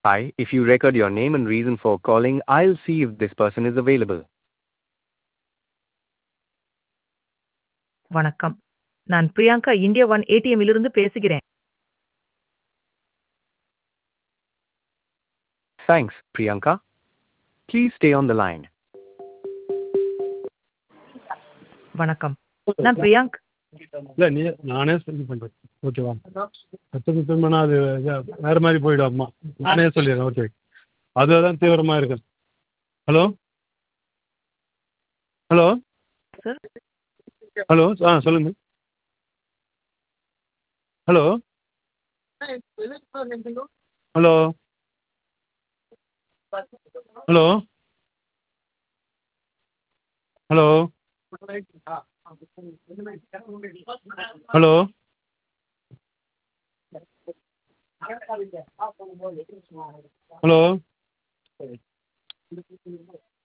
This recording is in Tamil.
Hi, if you record your name and reason for calling, I'll see if this person is available. வணக்கம் நான் பிரியங்கா இந்தியா ஒன் ஏடிஎம்மிலிருந்து பேசுகிறேன் Thanks, Priyanka. Please stay on the line. வணக்கம் நான் பிரியாங்க் இல்லை நீ நானே செஞ்சு பண்ணுறேன் ஓகேவா பத்து நிமிஷம் பண்ணால் அது இது வேறு மாதிரி போயிடும் அம்மா நானே சொல்லிடுறேன் ஓகே அதுதான் தீவிரமாக இருக்கு ஹலோ ஹலோ சார் ஹலோ ஆ சொல்லுங்கள் hello hello hello hello hello hello